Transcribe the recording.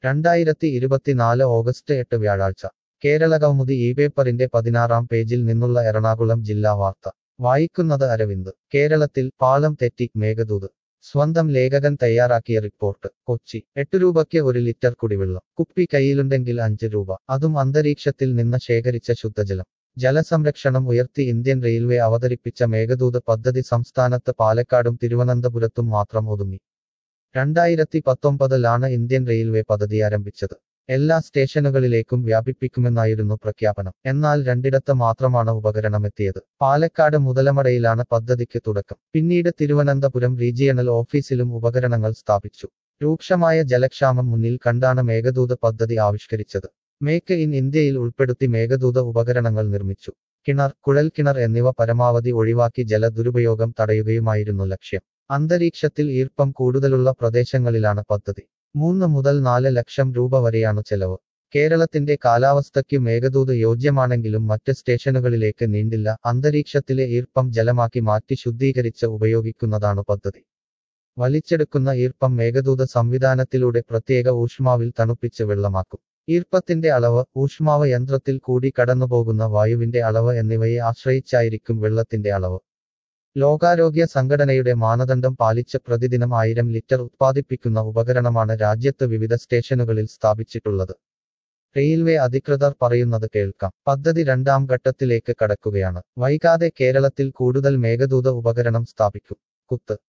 രണ്ടായിരത്തി ഇരുപത്തിനാല് ഓഗസ്റ്റ് എട്ട് വ്യാഴാഴ്ച കേരള കൗമുദി ഈ പേപ്പറിന്റെ പതിനാറാം പേജിൽ നിന്നുള്ള എറണാകുളം ജില്ലാ വാർത്ത വായിക്കുന്നത് അരവിന്ദ് കേരളത്തിൽ പാളം തെറ്റി മേഘദൂത് സ്വന്തം ലേഖകൻ തയ്യാറാക്കിയ റിപ്പോർട്ട് കൊച്ചി എട്ട് രൂപയ്ക്ക് ഒരു ലിറ്റർ കുടിവെള്ളം കുപ്പി കയ്യിലുണ്ടെങ്കിൽ അഞ്ച് രൂപ അതും അന്തരീക്ഷത്തിൽ നിന്ന് ശേഖരിച്ച ശുദ്ധജലം ജലസംരക്ഷണം ഉയർത്തി ഇന്ത്യൻ റെയിൽവേ അവതരിപ്പിച്ച മേഘദൂത് പദ്ധതി സംസ്ഥാനത്ത് പാലക്കാടും തിരുവനന്തപുരത്തും മാത്രം ഒതുങ്ങി രണ്ടായിരത്തി പത്തൊമ്പതിലാണ് ഇന്ത്യൻ റെയിൽവേ പദ്ധതി ആരംഭിച്ചത് എല്ലാ സ്റ്റേഷനുകളിലേക്കും വ്യാപിപ്പിക്കുമെന്നായിരുന്നു പ്രഖ്യാപനം എന്നാൽ രണ്ടിടത്ത് മാത്രമാണ് ഉപകരണമെത്തിയത് പാലക്കാട് മുതലമടയിലാണ് പദ്ധതിക്ക് തുടക്കം പിന്നീട് തിരുവനന്തപുരം റീജിയണൽ ഓഫീസിലും ഉപകരണങ്ങൾ സ്ഥാപിച്ചു രൂക്ഷമായ ജലക്ഷാമം മുന്നിൽ കണ്ടാണ് മേഘദൂത് പദ്ധതി ആവിഷ്കരിച്ചത് മേക്ക് ഇൻ ഇന്ത്യയിൽ ഉൾപ്പെടുത്തി മേഘദൂത ഉപകരണങ്ങൾ നിർമ്മിച്ചു കിണർ കുഴൽക്കിണർ എന്നിവ പരമാവധി ഒഴിവാക്കി ജല ദുരുപയോഗം തടയുകയുമായിരുന്നു ലക്ഷ്യം അന്തരീക്ഷത്തിൽ ഈർപ്പം കൂടുതലുള്ള പ്രദേശങ്ങളിലാണ് പദ്ധതി മൂന്ന് മുതൽ നാല് ലക്ഷം രൂപ വരെയാണ് ചെലവ് കേരളത്തിന്റെ കാലാവസ്ഥയ്ക്ക് മേഘദൂത് യോജ്യമാണെങ്കിലും മറ്റ് സ്റ്റേഷനുകളിലേക്ക് നീണ്ടില്ല അന്തരീക്ഷത്തിലെ ഈർപ്പം ജലമാക്കി മാറ്റി ശുദ്ധീകരിച്ച് ഉപയോഗിക്കുന്നതാണ് പദ്ധതി വലിച്ചെടുക്കുന്ന ഈർപ്പം മേഘദൂത സംവിധാനത്തിലൂടെ പ്രത്യേക ഊഷ്മാവിൽ തണുപ്പിച്ച് വെള്ളമാക്കും ഈർപ്പത്തിന്റെ അളവ് ഊഷ്മാവ് യന്ത്രത്തിൽ കൂടി കടന്നുപോകുന്ന വായുവിന്റെ അളവ് എന്നിവയെ ആശ്രയിച്ചായിരിക്കും വെള്ളത്തിന്റെ അളവ് ലോകാരോഗ്യ സംഘടനയുടെ മാനദണ്ഡം പാലിച്ച് പ്രതിദിനം ആയിരം ലിറ്റർ ഉത്പാദിപ്പിക്കുന്ന ഉപകരണമാണ് രാജ്യത്ത് വിവിധ സ്റ്റേഷനുകളിൽ സ്ഥാപിച്ചിട്ടുള്ളത് റെയിൽവേ അധികൃതർ പറയുന്നത് കേൾക്കാം പദ്ധതി രണ്ടാം ഘട്ടത്തിലേക്ക് കടക്കുകയാണ് വൈകാതെ കേരളത്തിൽ കൂടുതൽ മേഘദൂത ഉപകരണം സ്ഥാപിക്കും കുത്ത്